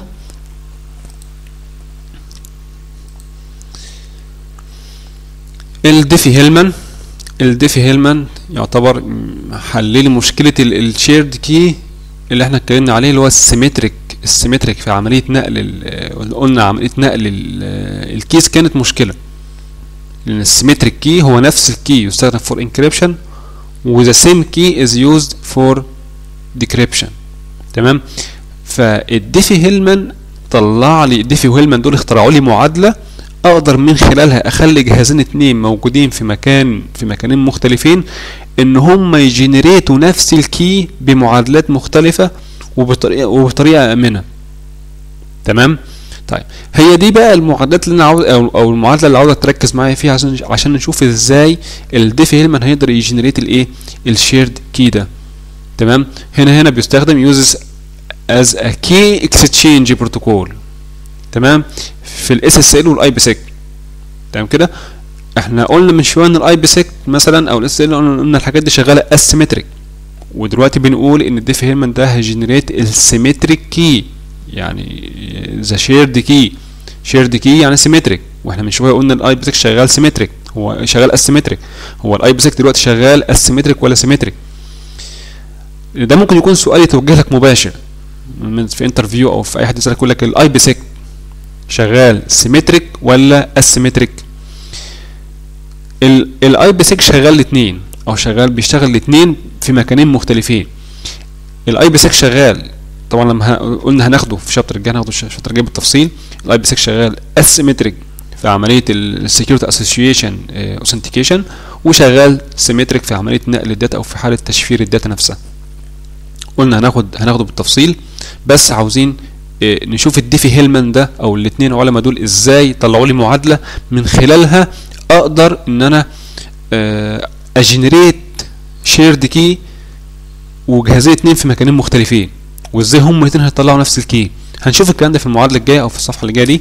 الديفي هيلمان الديفي هيلمان يعتبر حل مشكله الشيرد كي اللي احنا اتكلمنا عليه اللي هو السيمتريك السيمتريك في عمليه نقل ال- قلنا عمليه نقل ال- الكيس كانت مشكله لان السيمتريك كي هو نفس الكي يستخدم فور انكريبشن وذا سيم كي از يوزد فور ديكريبشن تمام فالديفي هيلمان طلع لي الديفي وهيلمان دول اخترعوا لي معادله اقدر من خلالها اخلي جهازين اتنين موجودين في مكان في مكانين مختلفين ان هم يجنريتوا نفس الكي بمعادلات مختلفه وبطريقه وبطريقه امنه تمام طيب هي دي بقى المعادلات اللي انا عاوز او, أو المعادله اللي عاوزك تركز معايا فيها عشان عشان نشوف ازاي الديفي هيلمان هيقدر يجنريت الايه الشيرد كي ده تمام هنا هنا بيستخدم uses as a key exchange protocol تمام في الاس اس ال والاي بي سيك تمام كده احنا قلنا من شويه ان الاي بي سيك مثلا او الاس ال قلنا الحاجات دي شغاله اسيمتريك ودلوقتي بنقول ان الديف هيلمان ده هيجنريت السيمتريك كي يعني ذا شيرد كي شيرد كي يعني سيمتريك واحنا من شويه قلنا الاي بي سيك شغال سيمتريك هو شغال اسيمتريك هو الاي بي سيك دلوقتي شغال اسيمتريك ولا سيمتريك ده ممكن يكون سؤال يتوجه لك مباشر من- في انترفيو او في اي حد يسالك يقول لك الاي بي سيك شغال سيمتريك ولا اسيمتريك الاي بي سيك شغال الاثنين او شغال بيشتغل الاثنين في مكانين مختلفين الاي بي سيك شغال طبعا لما ه- قلنا هناخده في شابتر الجاي هناخده في الشابتر الجاي بالتفصيل الاي بي سيك شغال اسيمتريك في عمليه السكيورتي اسوسيشن اوثنتيكيشن وشغال سيمتريك في عمليه نقل الداتا او في حاله تشفير الداتا نفسها قلنا هناخد هناخده بالتفصيل بس عاوزين آه، نشوف الديفي هيلمان ده او الاثنين علماء دول ازاي طلعوا لي معادله من خلالها اقدر ان انا آه، اجنريت شيرد كي وجهازين اتنين في مكانين مختلفين وازاي هم الاتنين هيطلعوا نفس الكي هنشوف الكلام ده في المعادله الجايه او في الصفحه اللي جايه دي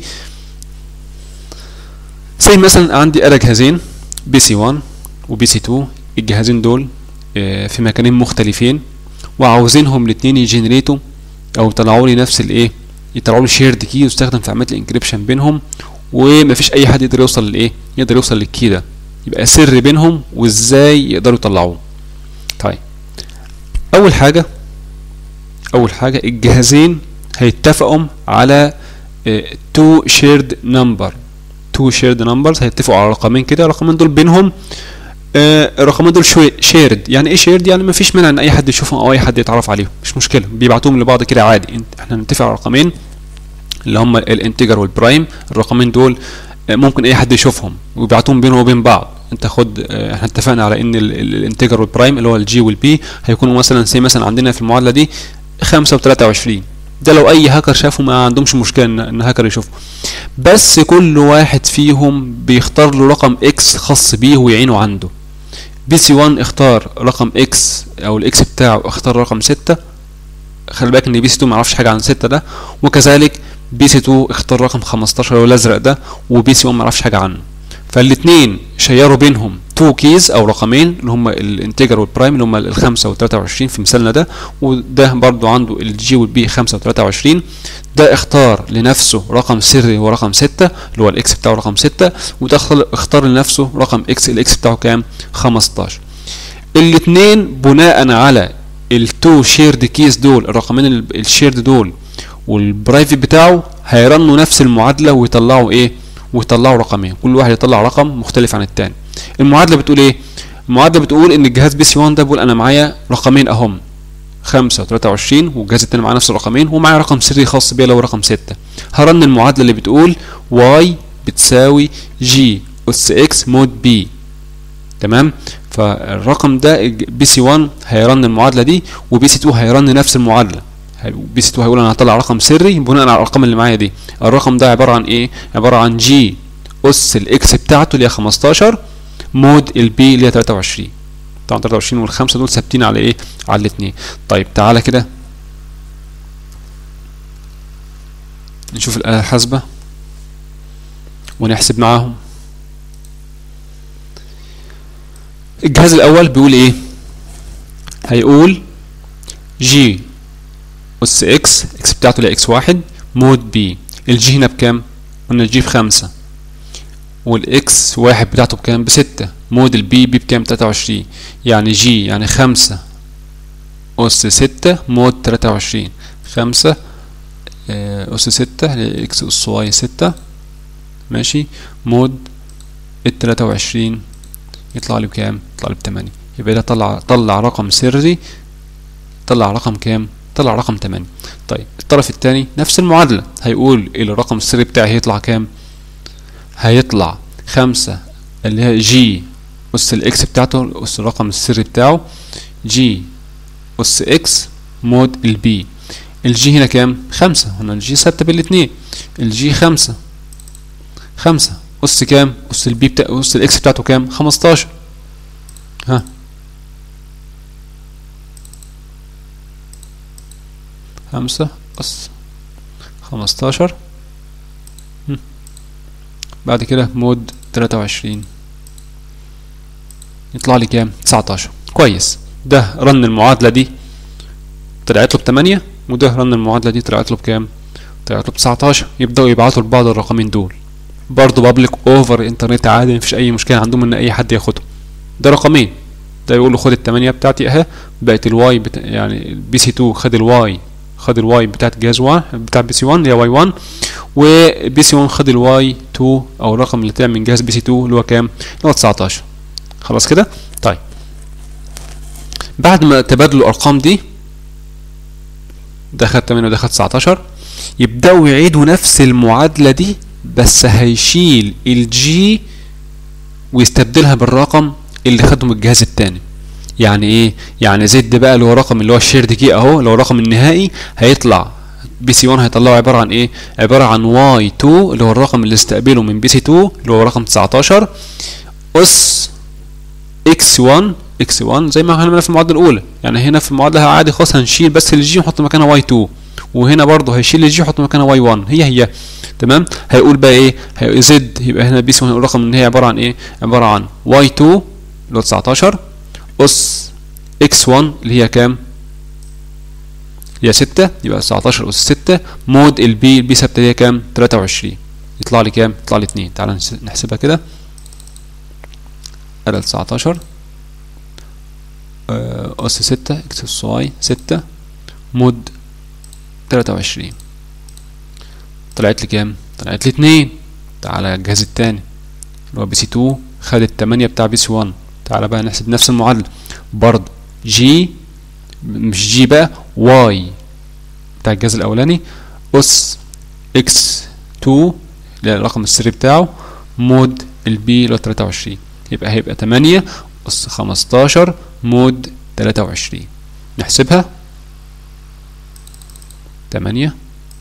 زي مثلا عندي انا جهازين بي سي 1 وبي سي 2 الجهازين دول آه، في مكانين مختلفين وعاوزينهم الاثنين يجنريتوا او يطلعوا لي نفس الايه يطلعوا لي شيرد كي يستخدم في عمليه الانكريبشن بينهم ومفيش اي حد يقدر يوصل للايه يقدر يوصل للكي ده يبقى سر بينهم وازاي يقدروا يطلعوه طيب اول حاجه اول حاجه الجهازين هيتفقوا على تو شيرد نمبر تو شيرد نمبرز هيتفقوا على رقمين كده الرقمين دول بينهم آه، الرقمين دول شيرد يعني ايه شيرد يعني ما فيش مانع ان اي حد يشوفهم او اي حد يتعرف عليهم مش مشكله بيبعتوهم لبعض كده عادي انت- احنا نتفق على رقمين اللي هم الانتجر والبرايم الرقمين دول آه، ممكن اي حد يشوفهم ويبعتوهم بينهم وبين بعض انت خد آه، احنا اتفقنا على ان ال- ال- الانتجر والبرايم اللي هو الجي والبي هيكونوا مثلا زي مثلا عندنا في المعادله دي 5 و23 ده لو اي هاكر شافه ما عندهمش مشكله ان, إن هاكر يشوفه بس كل واحد فيهم بيختار له رقم اكس خاص بيه ويعينه عنده بي سي 1 اختار رقم اكس او الاكس بتاعه اختار رقم 6 خلي بالك ان بي سي 2 ما يعرفش حاجه عن 6 ده وكذلك بي سي 2 اختار رقم 15 اللي هو الازرق ده وبي سي 1 ما يعرفش حاجه عنه فالاثنين شيروا بينهم تو كيز او رقمين اللي هم الانتجر والبرايم اللي هم الخمسة و 23 في مثالنا ده وده برضو عنده الجي والبي 5 و 23 ده اختار لنفسه رقم سري ورقم 6 اللي هو الاكس بتاعه رقم 6 وده اختار لنفسه رقم اكس الاكس بتاعه كام 15 الاثنين بناء على التو شيرد كيز دول الرقمين الشيرد دول والبرايفت بتاعه هيرنوا نفس المعادلة ويطلعوا ايه ويطلعوا رقمين كل واحد يطلع رقم مختلف عن التاني المعادله بتقول ايه المعادله بتقول ان الجهاز بي سي 1 ده بيقول انا معايا رقمين اهم 5 و23 والجهاز التاني معاه نفس الرقمين ومعايا رقم سري خاص بيا لو رقم 6 هرن المعادله اللي بتقول واي بتساوي جي اس اكس مود بي تمام فالرقم ده بي سي 1 هيرن المعادله دي وبي سي 2 هيرن نفس المعادله بي سي 2 هيقول انا هطلع رقم سري بناء على الارقام اللي معايا دي الرقم ده عباره عن ايه عباره عن جي اس الاكس بتاعته اللي هي 15 مود البي اللي هي 23 طبعا 23 والخمسه دول ثابتين على ايه على الاثنين طيب تعالى كده نشوف الاله الحاسبه ونحسب معاهم الجهاز الاول بيقول ايه هيقول جي اس اكس اكس بتاعته اللي اكس واحد مود بي الجي هنا بكام قلنا الجي بخمسة والاكس واحد بتاعته بكام بستة مود البي بي بكام تلاتة وعشرين يعني جي يعني خمسة أس ستة مود تلاتة وعشرين خمسة أس ستة اكس أس واي ستة ماشي مود التلاتة وعشرين يطلع لي بكام يطلع لي بتمانية يبقى ده طلع طلع رقم سري طلع رقم كام طلع رقم 8 طيب الطرف الثاني نفس المعادلة هيقول الرقم السري بتاعي هيطلع كام هيطلع خمسة اللي هي جي أس الإكس بتاعته أس الرقم السري بتاعه جي أس إكس مود البي الجي هنا كام خمسة هنا الجي ثابتة بالاتنين الجي خمسة خمسة أس كام أس البي بتاع أس الإكس بتاعته كام خمستاشر ها خمسة أس خمستاشر بعد كده مود تلاتة وعشرين يطلع لي كام تسعتاشر كويس ده رن المعادلة دي طلعت له بتمانية وده رن المعادلة دي طلعت له بكام طلعت له بتسعتاشر يبدأوا يبعتوا لبعض الرقمين دول برضه بابليك اوفر انترنت عادي مفيش اي مشكلة عندهم ان اي حد ياخدهم ده رقمين ده يقول له خد التمانية بتاعتي اهي بقت الواي بتا... يعني البي سي 2 خد الواي خد الواي بتاعت جهاز 1 بتاع بي سي 1 اللي هي واي 1 وبي سي 1 خد الواي 2 او الرقم اللي طلع من جهاز بي سي 2 اللي هو كام؟ اللي هو 19 خلاص كده؟ طيب بعد ما تبادلوا الارقام دي ده خد 8 وده خد 19 يبداوا يعيدوا نفس المعادله دي بس هيشيل الجي ويستبدلها بالرقم اللي خده من الجهاز التاني يعني ايه يعني زد بقى اللي هو رقم اللي هو الشيرد كي اهو اللي هو الرقم النهائي هيطلع بي سي 1 هيطلعه عباره عن ايه عباره عن واي 2 اللي هو الرقم اللي استقبله من بي سي 2 اللي هو رقم 19 اس اكس 1 اكس 1 زي ما عملنا في المعادله الاولى يعني هنا في المعادله عادي خالص هنشيل بس الجي ونحط مكانها واي 2 وهنا برضه هيشيل الجي ويحط مكانها واي 1 هي هي تمام هيقول بقى ايه هيقول زد يبقى هنا بي سي 1 الرقم النهائي عباره عن ايه عباره عن واي 2 اللي هو 19 اس اكس 1 اللي هي كام هي 6 يبقى 19 اس 6 مود البي البي ثابته اللي هي كام 23 يطلع لي كام يطلع لي 2 تعال نحسبها كده ادي 19 اس 6 اكس اس واي 6 مود 23 طلعت لي كام طلعت لي 2 تعالى الجهاز التاني اللي هو بي سي 2 خد ال 8 بتاع بي سي 1 تعالى بقى نحسب نفس المعادله برضه جي مش جي بقى واي بتاع الجهاز الاولاني اس اكس 2 اللي هي الرقم السري بتاعه مود البي اللي هو 23 يبقى هيبقى 8 اس 15 مود 23 نحسبها تمانية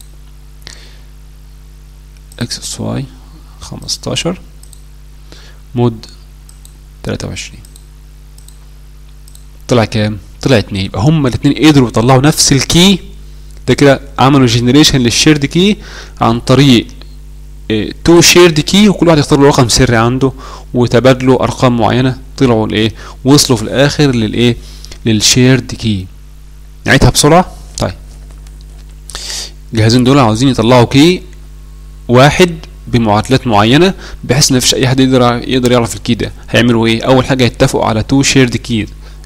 اكس اس واي خمستاشر مود تلاتة وعشرين طلع كام؟ طلع اتنين يبقى هما الاتنين قدروا يطلعوا نفس الكي ده كده عملوا جنريشن للشيرد كي عن طريق تو شيرد كي وكل واحد يختار له رقم سري عنده وتبادلوا ارقام معينه طلعوا لايه وصلوا في الاخر للايه للشيرد كي نعيدها بسرعه طيب الجهازين دول عاوزين يطلعوا كي واحد بمعادلات معينه بحيث ان مفيش اي حد يقدر يقدر يعرف الكي ده هيعملوا ايه اول حاجه يتفقوا على تو شيرد كي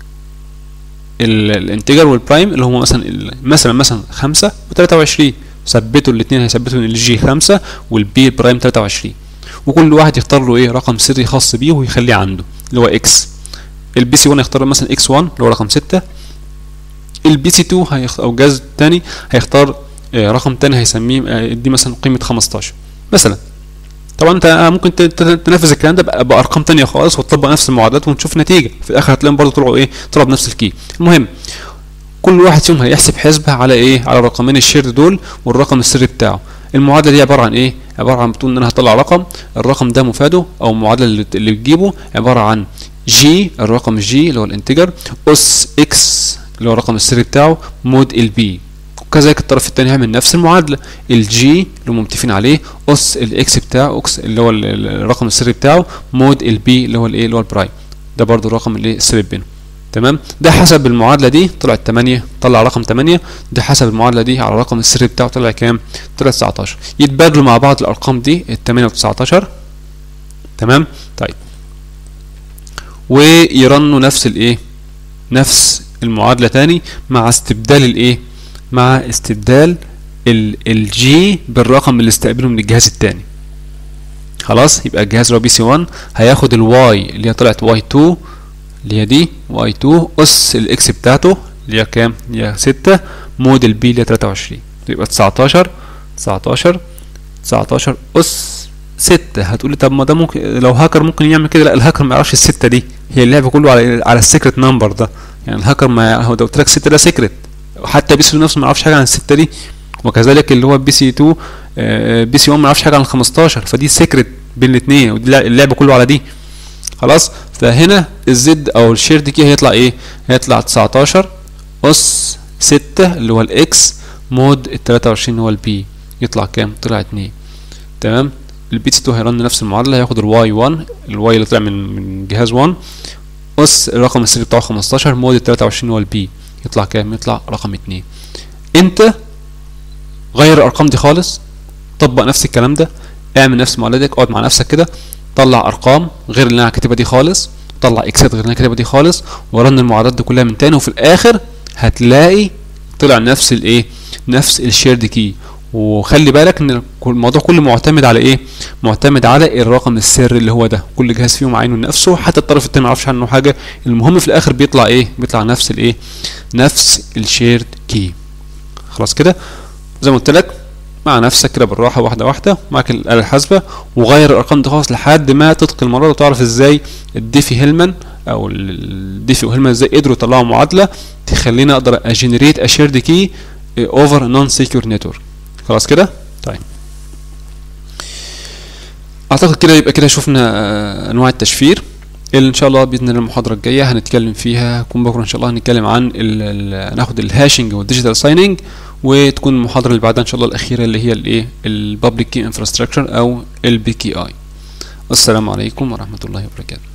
الانتجر والبرايم اللي هم مثلا ال- مثلا مثلا خمسة وتلاتة وعشرين ثبتوا الاثنين هيثبتوا ان الجي خمسة والبي برايم تلاتة وعشرين وكل واحد يختار له ايه رقم سري خاص بيه ويخليه عنده اللي هو اكس البي سي 1 يختار مثلا اكس 1 اللي هو رقم ستة البي سي 2 هيختار او الجهاز الثاني هيختار آه، رقم تاني هيسميه آه، يديه مثلا قيمة 15 مثلا طبعا انت ممكن ت- ت- تنفذ الكلام ده بأ- بارقام تانية خالص وتطبق نفس المعادلات ونشوف نتيجة في الاخر هتلاقيهم برضه طلعوا ايه طلعوا بنفس الكي المهم كل واحد فيهم هيحسب حسبة على ايه على رقمين الشيرد دول والرقم السري بتاعه المعادلة دي عبارة عن ايه عبارة عن بتقول ان انا هطلع رقم الرقم ده مفاده او المعادلة اللي اللي بتجيبه عبارة عن جي الرقم الجي اللي هو الانتجر اس اكس اللي هو الرقم السري بتاعه مود البي وكذلك الطرف الثاني هيعمل نفس المعادلة الجي اللي هم متفقين عليه اس الاكس بتاعه اكس اللي هو ال- ال- الرقم السري بتاعه مود البي اللي هو الايه اللي هو البرايم ده برضو الرقم اللي السري بينهم تمام ده حسب المعادله دي طلعت 8 طلع رقم 8 ده حسب المعادله دي على الرقم السري بتاعه طلع كام طلع 19 يتبادلوا مع بعض الارقام دي ال 8 و 19 تمام طيب ويرنوا نفس الايه نفس المعادله تاني مع استبدال الايه مع استبدال الجي بالرقم اللي استقبله من الجهاز التاني خلاص يبقى الجهاز اللي هو بي سي 1 هياخد الواي اللي هي طلعت واي 2 اللي هي دي واي 2 اس الاكس بتاعته اللي هي كام؟ اللي هي 6 موديل بي اللي هي 23 يبقى 19 19 19 اس 6 هتقولي طب ما ده ممكن لو هاكر ممكن يعمل كده لا الهاكر ما يعرفش الستة دي هي اللعبة كله على على السيكريت نمبر ده يعني الهاكر ما هو ده قلت لك 6 ده سيكريت حتى بي سي نفسه ما يعرفش حاجة عن الستة دي وكذلك اللي هو بي سي 2 آه، بي سي 1 ما يعرفش حاجة عن ال 15 فدي سيكريت بين الاثنين ودي اللعبة كله على دي خلاص فهنا الزد او الشيرد كي هيطلع ايه هيطلع 19 اس 6 اللي هو الاكس مود ال 23 هو البي يطلع كام طلع 2 تمام البي سي 2 هيرن نفس المعادله هياخد الواي 1 الواي اللي طلع من من جهاز 1 اس الرقم السري بتاعه 15 مود ال 23 هو البي يطلع كام يطلع رقم 2 انت غير الارقام دي خالص طبق نفس الكلام ده اعمل نفس المعادله دي اقعد مع نفسك كده طلع ارقام غير اللي انا كاتبها دي خالص طلع اكسات غير اللي انا كاتبها دي خالص ورن المعادلات دي كلها من تاني وفي الاخر هتلاقي طلع نفس الايه نفس الشيرد كي وخلي بالك ان الموضوع كله معتمد على ايه معتمد على الرقم السري اللي هو ده كل جهاز فيهم عينه لنفسه حتى الطرف التاني ما يعرفش عنه حاجه المهم في الاخر بيطلع ايه بيطلع نفس الايه نفس الشيرد كي خلاص كده زي ما قلت لك مع نفسك كده بالراحه واحده واحده معاك الاله الحاسبه وغير الارقام دي خالص لحد ما تتقن المره وتعرف ازاي الديفي هيلمان او الديفي وهيلمان ازاي قدروا يطلعوا معادله تخليني اقدر اجنريت اشيرد كي اوفر نون سيكيور نتورك خلاص كده طيب اعتقد كده يبقى كده شفنا آه، انواع التشفير اللي ان شاء الله باذن الله المحاضره الجايه هنتكلم فيها كون بكره ان شاء الله هنتكلم عن ال ال ناخد الهاشنج والديجيتال سايننج وتكون المحاضره اللي بعدها ان شاء الله الاخيره اللي هي الايه البابليك كي انفراستراكشر او البي كي اي السلام عليكم ورحمه الله وبركاته